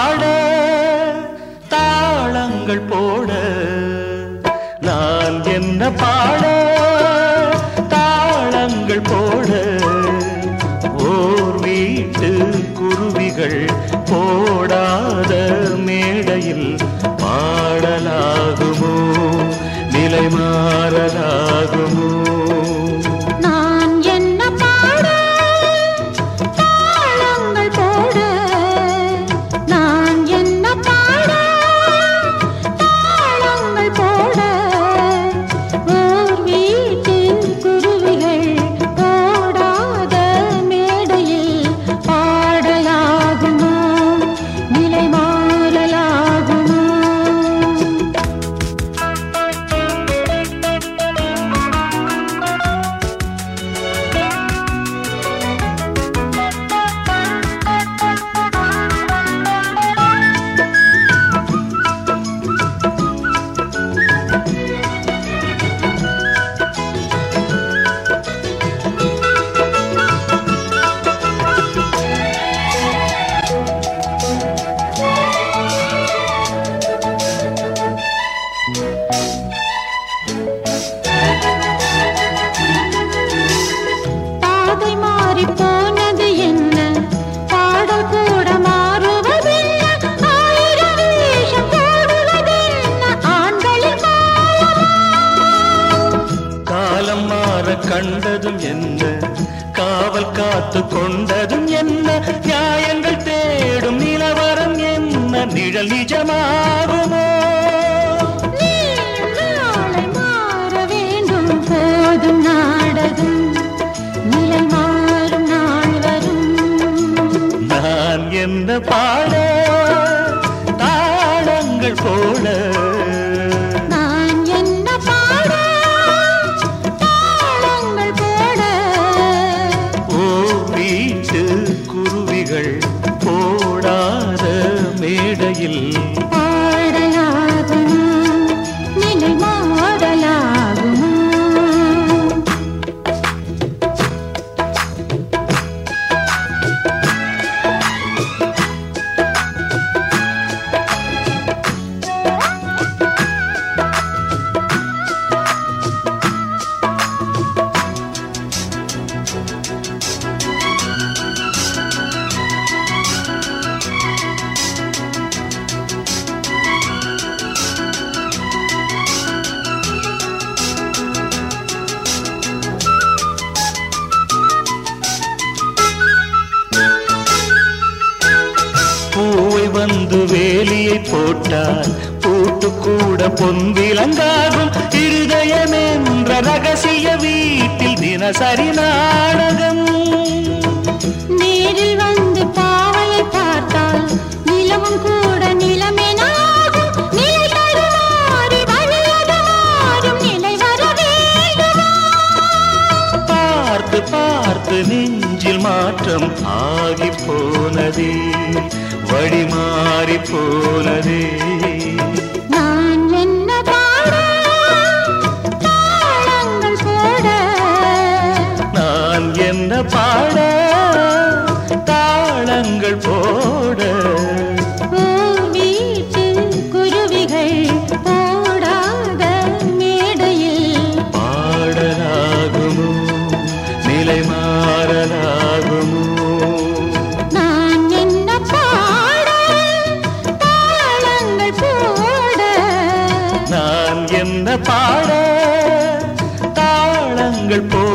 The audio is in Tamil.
பாட தாளங்கள் போட நான் என்ன பாட தாளங்கள் போட ஓர் வீட்டு குருவிகள் போடாத மேடையில் பாடலாகுமோ நிலை மாறலாகுமோ நான் என்ன பாட தாளங்கள் போட நான் என்ன பாட தாளங்கள் போட ஓர் வீட்டின் குருவிகள் போடாத மேடையில் பாடலாகுமோ நிலை மாறலாகுமோ பாதை மாறி போனது என்ன பாடல் கூட மாறுவதென்ன ஆயிரம் வேஷம் போடுவதென்ன ஆண்களின் காலம் மாற கண்டதும் என்ன காவல் காத்து கொண்டதும் என்ன நியாயங்கள் தேடும் நிலவரம் என்ன நிழல் நிஜமாகுமோ நீயும் நாளை மாற வேண்டும் போதும் நாடகம் நிலை மாறும் நாள் வரும் நான் என்ன பாட தாளங்கள் போல நான் என்ன பாட தாளங்கள் போட ஓ வீட்டு குருவிகள் போடாத மேடையில் பாடலாகுமா நிலை மாறலாகுமா பூவை வந்து வேலியை போட்டால் பூட்டு கூட பொன்விலங்காகும் இருதயம் என்ற ரகசிய வீட்டில் தினசரி நாடகம் நேரில் வந்து பாவையை பார்த்தால் நிலவும் கூட நிலமெனாகும் நிலை தடுமாறி வழியது மாறும் நிலை வர வேண்டுமா பார்த்து பார்த்து நெஞ்சில் மாற்றம் ஆகி போனதே வழி மாறி போனதே நான் என்ன பாட தாளங்கள் போட நான் என்ன பாட தாளங்கள் போட ஓர் வீட்டு குருவிகள் போடாத மேடையில் பாடலாகுமோ நிலை மாறலாகுமோ நான் என்ன பாட தாளங்கள் போட நான் என்ன பாட தாளங்கள் போட